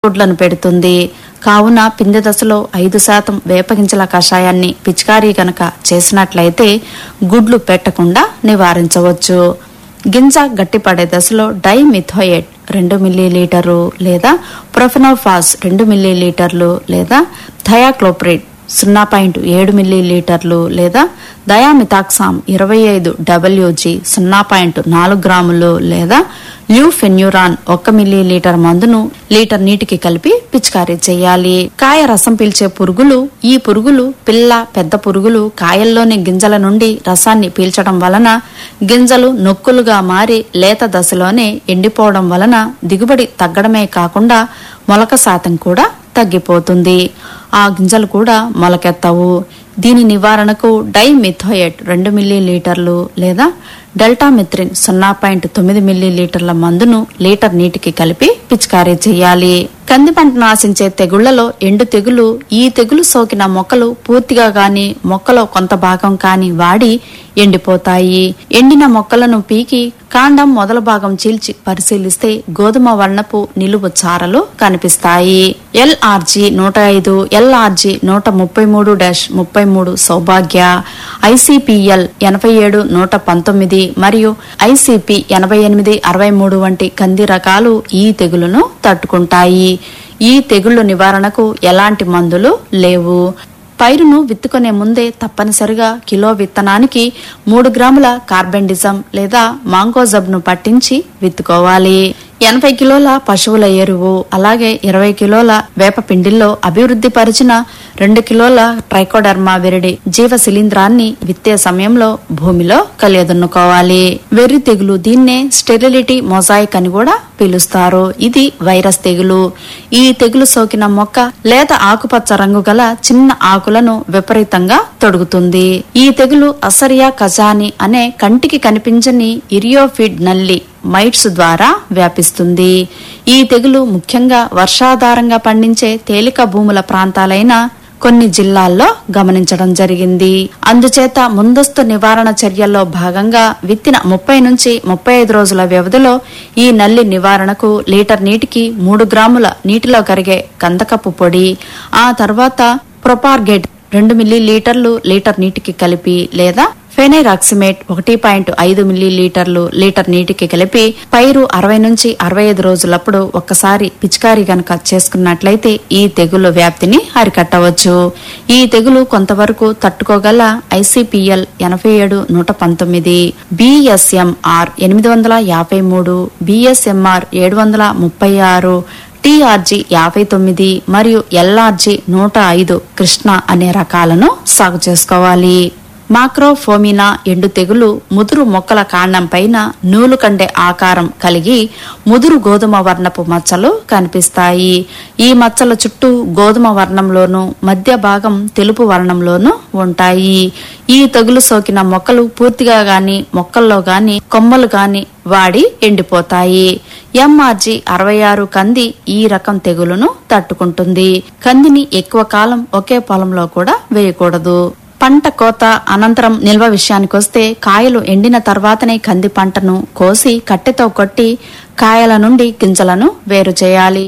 గుడ్లను పెడుతుంది కావున పిందె దశలో ఐదు శాతం వేపగింజల కషాయాన్ని పిచికారీ గనక చేసినట్లయితే గుడ్లు పెట్టకుండా నివారించవచ్చు గింజ గట్టిపడే దశలో డైమిథోయేట్ రెండు మిల్లీలీటరు లేదా ప్రొఫెనోఫాస్ రెండు మిల్లీలీటర్లు లేదా థయాక్లోప్రిడ్ సున్నా పాయింట్ ఏడు మిల్లీలీటర్లు లేదా దయామితాక్సామ్ ఇరవై ఐదు డబ్ల్యూజీ సున్నా పాయింట్ నాలుగు గ్రాములు లేదా ల్యూఫెన్యూరాన్ ఒక్క మిల్లీలీటర్ మందును లీటర్ నీటికి కలిపి పిచికారీ చేయాలి కాయ రసం పీల్చే పురుగులు ఈ పురుగులు పిల్ల పెద్ద పురుగులు కాయల్లోని గింజల నుండి రసాన్ని పీల్చడం వలన గింజలు నొక్కులుగా మారి లేత దశలోనే ఎండిపోవడం వలన దిగుబడి తగ్గడమే కాకుండా మొలక శాతం కూడా తగ్గిపోతుంది ఆ గింజలు కూడా మొలకెత్తవు దీని నివారణకు డైమిథోయేట్ రెండు మిల్లీలీటర్లు లేదా డెల్టామిథ్రిన్ సున్నా పాయింట్ తొమ్మిది మిల్లీలీటర్ల మందును లీటర్ నీటికి కలిపి పిచికారీ చేయాలి కంది పంటను ఆశించే తెగుళ్లలో ఎండు తెగులు ఈ తెగులు సోకిన మొక్కలు పూర్తిగా గాని మొక్కలో కొంత భాగం కాని వాడి ఎండిపోతాయి ఎండిన మొక్కలను పీకి కాండం మొదల భాగం చీల్చి పరిశీలిస్తే గోధుమ వర్ణపు నిలువు చారలు కనిపిస్తాయి ఎల్ఆర్జీ నూట ఐదు ఎల్ఆర్జీ నూట ముప్పై మూడు డాష్ ముప్పై మూడు సౌభాగ్య ఐసిపిఎల్ ఎనభై ఏడు నూట పంతొమ్మిది మరియు ఐసిపి ఎనభై ఎనిమిది అరవై మూడు వంటి కంది రకాలు ఈ తెగులును తట్టుకుంటాయి ఈ తెగుళ్లు నివారణకు ఎలాంటి మందులు లేవు పైరును విత్తుకునే ముందే తప్పనిసరిగా కిలో విత్తనానికి మూడు గ్రాముల కార్బెండిజం లేదా మాంగోజబ్ను పట్టించి విత్తుకోవాలి ఎనభై కిలోల పశువుల ఎరువు అలాగే ఇరవై కిలోల వేప పిండిల్లో అభివృద్ధి పరిచిన రెండు కిలోల ట్రైకోడర్మా విరిడి జీవ శిలీంధ్రాన్ని విత్తే సమయంలో భూమిలో కలియదున్నుకోవాలి వెర్రి తెగులు దీన్నే స్టెరిలిటీ మొజాయిక్ అని కూడా పిలుస్తారు ఇది వైరస్ తెగులు ఈ తెగులు సోకిన మొక్క లేత ఆకుపచ్చ రంగు గల చిన్న ఆకులను విపరీతంగా తొడుగుతుంది ఈ తెగులు అసరియా కజాని అనే కంటికి కనిపించని ఇరియోఫిడ్ నల్లి మైట్స్ ద్వారా వ్యాపిస్తుంది ఈ తెగులు ముఖ్యంగా వర్షాధారంగా పండించే తేలిక భూముల ప్రాంతాలైన కొన్ని జిల్లాల్లో గమనించడం జరిగింది అందుచేత ముందస్తు నివారణ చర్యల్లో భాగంగా విత్తిన ముప్పై నుంచి ముప్పై ఐదు రోజుల వ్యవధిలో ఈ నల్లి నివారణకు లీటర్ నీటికి మూడు గ్రాముల నీటిలో కరిగే కందకపు పొడి ఆ తర్వాత ప్రొపార్గేట్ రెండు మిల్లీ లీటర్లు లీటర్ నీటికి కలిపి లేదా ఫెనైరాక్సిమేట్ ఒకటి పాయింట్ ఐదు మిల్లీ లీటర్లు లీటర్ నీటికి కలిపి పైరు అరవై నుంచి అరవై ఐదు రోజులప్పుడు ఒక్కసారి పిచికారీ గనక చేసుకున్నట్లయితే ఈ తెగులు వ్యాప్తిని అరికట్టవచ్చు ఈ తెగులు కొంతవరకు తట్టుకోగల ఐసిపిఎల్ ఎనభై ఏడు నూట పంతొమ్మిది బిఎస్ఎంఆర్ ఎనిమిది వందల యాభై మూడు బిఎస్ఎంఆర్ ఏడు వందల ముప్పై ఆరు టీఆర్జీ యాభై తొమ్మిది మరియు ఎల్ఆర్జీ నూట ఐదు కృష్ణ అనే రకాలను సాగు చేసుకోవాలి మాక్రోఫోమినా ఎండు తెగులు ముదురు మొక్కల కాండం పైన నూలు కండే ఆకారం కలిగి ముదురు గోధుమ వర్ణపు మచ్చలు కనిపిస్తాయి ఈ మచ్చల చుట్టూ గోధుమ వర్ణంలోను మధ్య భాగం తెలుపు వర్ణంలోను ఉంటాయి ఈ తెగులు సోకిన మొక్కలు పూర్తిగా గాని మొక్కల్లో గాని కొమ్మలు గాని వాడి ఎండిపోతాయి ఎంఆర్జీ అరవై ఆరు కంది ఈ రకం తెగులును తట్టుకుంటుంది కందిని ఎక్కువ కాలం ఒకే పొలంలో కూడా వేయకూడదు పంట కోత అనంతరం నిల్వ విషయానికొస్తే కాయలు ఎండిన తర్వాతనే కంది పంటను కోసి కట్టెతో కొట్టి కాయల నుండి గింజలను వేరు చేయాలి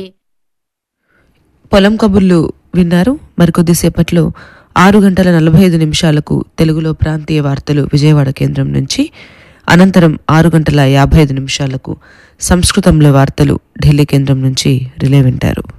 పొలం కబుర్లు విన్నారు మరికొద్దిసేపట్లో ఆరు గంటల నలభై ఐదు నిమిషాలకు తెలుగులో ప్రాంతీయ వార్తలు విజయవాడ కేంద్రం నుంచి అనంతరం ఆరు గంటల యాభై ఐదు నిమిషాలకు సంస్కృతంలో వార్తలు ఢిల్లీ కేంద్రం నుంచి రిలే వింటారు